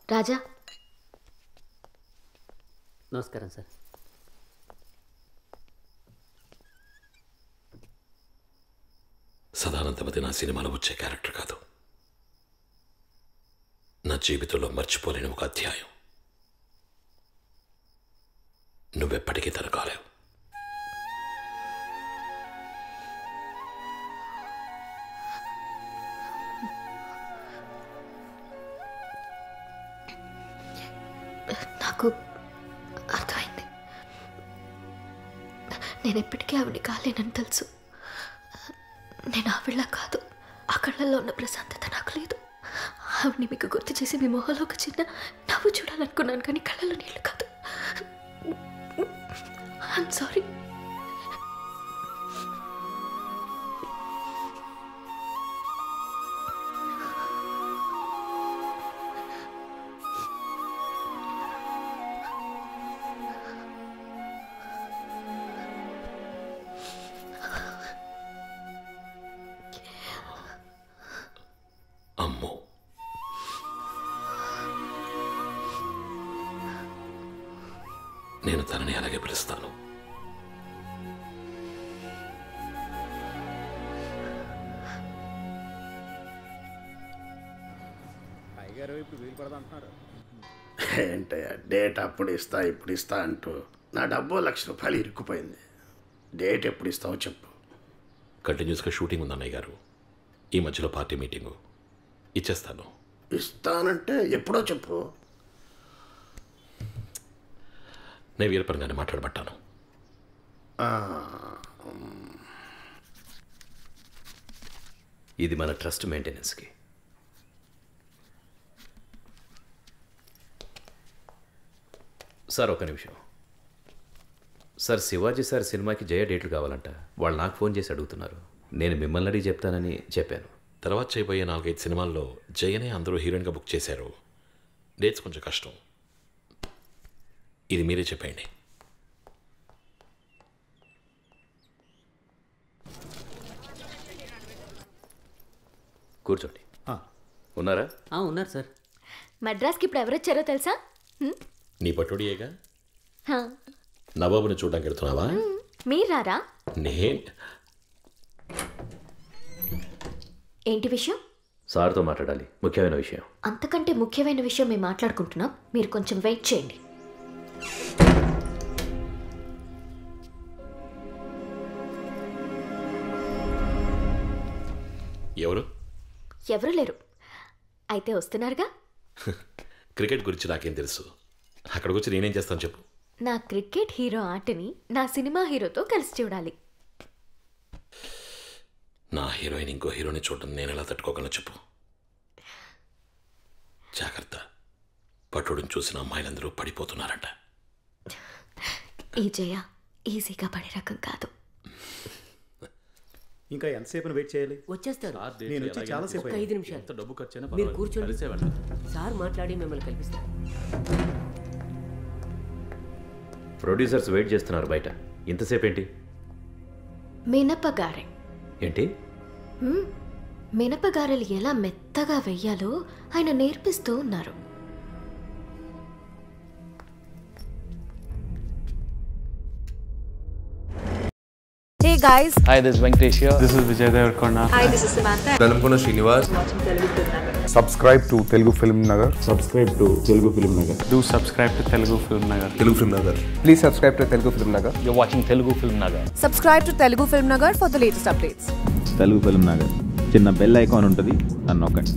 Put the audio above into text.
రాజా నమస్కారం సార్ సదానందమతి నా సినిమాలో వచ్చే క్యారెక్టర్ కాదు నా జీవితంలో మర్చిపోలేని ఒక అధ్యాయం నువ్వెప్పటికీ తన కాలేవు నాకు అర్థమైంది నేను ఎప్పటికీ ఆవిడ కాలేనని తెలుసు నేను ఆవిడ కాదు ఆ కళ్ళల్లో ఉన్న ప్రశాంతత నాకు లేదు ఆవిడని మీకు గుర్తు చేసి మీ మొహంలో ఒక చిన్న నవ్వు చూడాలనుకున్నాను కానీ కళ్ళలో నీళ్ళు కాదు ఐఎమ్ సారీ అమ్మో నేను తనని అలాగే పిలుస్తాను ఏంటయ్యా డేట్ అప్పుడు ఇస్తా ఇప్పుడు ఇస్తా అంటూ నా డబ్బు లక్ష రూపాయలు ఇరుక్కుపోయింది డేట్ ఎప్పుడు ఇస్తావో చెప్పు కంటిన్యూస్గా షూటింగ్ ఉంది అన్నయ్య గారు ఈ మధ్యలో పార్టీ మీటింగు ఇచ్చేస్తాను ఇస్తానంటే ఎప్పుడో చెప్పు నేను వీరపరంగానే మాట్లాడబట్టాను ఇది మన ట్రస్ట్ మెయింటెనెన్స్కి సార్ ఒక నిమిషం సార్ శివాజీ సార్ సినిమాకి జయ డేట్లు కావాలంట వాళ్ళు నాకు ఫోన్ చేసి అడుగుతున్నారు నేను మిమ్మల్ని అడిగి చెప్తానని చెప్పాను తర్వాత చేయబోయే నాలుగైదు సినిమాల్లో జయనే అందరూ హీరోయిన్గా బుక్ చేశారు డేట్స్ కొంచెం కష్టం ఇది మీరే చెప్పండి కూర్చోండి ఉన్నారా ఆ, ఉన్నారు సార్ మద్రాస్కి ఇప్పుడు ఎవరు వచ్చారో తెలుసా హ్మ్? నీ పట్టుడియేగా హా. నవాబుని చూడడానికి వెళ్తున్నావా మీరు రారా నేను ఏంటి విషయం సార్తో మాట్లాడాలి ముఖ్యమైన విషయం అంతకంటే ముఖ్యమైన విషయం మేము మాట్లాడుకుంటున్నాం మీరు కొంచెం వెయిట్ చేయండి ఎవరు ఎవరు లేరు అయితే వస్తున్నారుగా క్రికెట్ గురించి నాకేం తెలుసు అక్కడికి వచ్చి నేనేం చేస్తాను చెప్పు నా క్రికెట్ హీరో ఆటని నా సినిమా హీరోతో కలిసి చూడాలి నా హీరోయిన్ ఇంకో హీరోని చూడడం నేను ఎలా తట్టుకోగలను చెప్పు జాగ్రత్త పట్టుడిని చూసిన అమ్మాయిలందరూ పడిపోతున్నారంట ఈ జయ ఈజీగా పడే రకం కాదు ఇంకా ఎంతసేపు వెయిట్ చేయాలి వచ్చేస్తారు నేను వచ్చి చాలా సేపు ఒక ఐదు నిమిషాలు డబ్బు ఖర్చు మీరు కూర్చోండి సార్ మాట్లాడి మిమ్మల్ని కల్పిస్తారు ప్రొడ్యూసర్స్ వెయిట్ చేస్తున్నారు బయట ఇంతసేపు ఏంటి మినపగారె ఏంటి హ్మ్. మినపగారెలు ఎలా మెత్తగా వెయ్యాలో ఆయన నేర్పిస్తూ ఉన్నారు Hey guys, Hi, this is Venkatesh here. This is Vijay Devarkonda. hi, this is Samantha. Velankonda Srinivas subscribe to Telugu film Nagar subscribe to Telugu film Nagar Do subscribe to Telugu Film Nagar. Telugu film Nagar please subscribe to Telugu film Nagar You're watching Telugu Film Nagar. Subscribe to Telugu Film Nagar for the latest updates. Telugu film Nagar చిన్న bell icon ఉంటుంది దాన్ని నొక్కండి